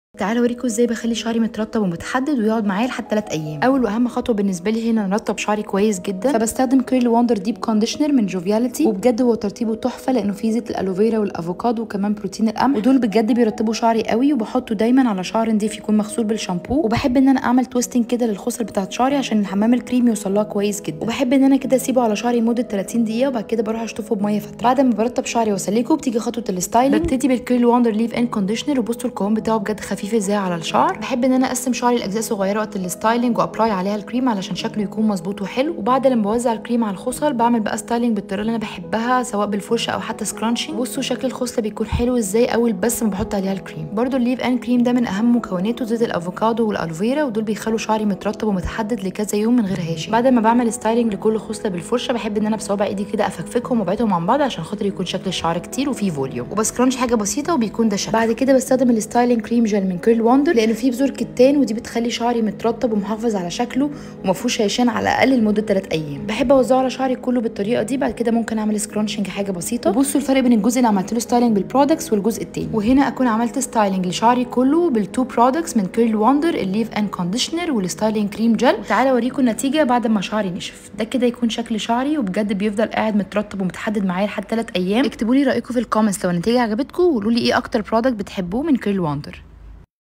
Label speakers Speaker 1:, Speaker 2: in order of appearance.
Speaker 1: تعالوا اوريكم ازاي بخلي شعري مترطب ومتحدد ويقعد معايا لحد 3 ايام اول واهم خطوه بالنسبه لي هنا نرطب شعري كويس جدا فبستخدم كيرل وندر ديب كونديشنر من جوفياليتي وبجد هو ترطيبه تحفه لانه فيه زيت الالوفيرا والافوكادو وكمان بروتين القمح ودول بجد بيرطبوا شعري قوي وبحطه دايما على شعر نضيف يكون مغسول بالشامبو وبحب ان انا اعمل تويستنج كده للخصر بتاعت شعري عشان الحمام الكريم يوصل لها كويس جدا وبحب ان انا كده اسيبه على شعري مده 30 دقيقه وبعد كده بروح اشطفه بميه فتره بعد ما برطب شعري واسلكه بتيجي خطوه الستايلنج ببتدي بالكيرل وندر ليف ان كونديشنر وبصوا القوام بتاعه بجد خفيف ازاي على الشعر بحب ان انا اقسم شعري لاجزاء صغيره وقت الستايلنج وابلاي عليها الكريم علشان شكله يكون مظبوط وحلو وبعد لما بوزع الكريم على الخصل بعمل بقى ستايلنج بالطريقه اللي انا بحبها سواء بالفرشه او حتى سكرانشي بصوا شكل الخصله بيكون حلو ازاي اول بس ما بحط عليها الكريم برده الليف ان كريم ده من اهم مكوناته زيت الافوكادو والالوفيرا ودول بيخلوا شعري مترطب ومتحدد لكذا يوم من غير هاشم بعد ما بعمل ستايلنج لكل خصله بالفرشه بحب ان انا بصوابع ايدي كده افكفكهم وابعدهم عن بعض عشان خاطر يكون شكل الشعر كتير وفيه فوليوم وبسكرانش حاجه بسيطه وبيكون ده شكل بعد كده بستخدم الستايلنج كريم جل من كيرل وندر لانه فيه بذور كتان ودي بتخلي شعري مترطب ومحافظ على شكله وما فيهوش هيشان على الاقل لمده 3 ايام بحب اوزعه على شعري كله بالطريقه دي بعد كده ممكن اعمل سكرانشنج حاجه بسيطه بصوا الفرق بين الجزء اللي عملت له ستايلنج بالبرودكتس والجزء التاني وهنا اكون عملت ستايلنج لشعري كله بالتو برودكتس من كيرل وندر الليف ان كونديشنر والستايلنج كريم جل وتعالى اوريكم النتيجه بعد ما شعري نشف ده كده يكون شكل شعري وبجد بيفضل قاعد مترطب ومتحدد معايا لحد 3 ايام اكتبوا لي رايكم في الكومنتس لو النتيجه عجبتكم وقولوا لي ايه اكتر برودكت بتحبوه من كيرل وندر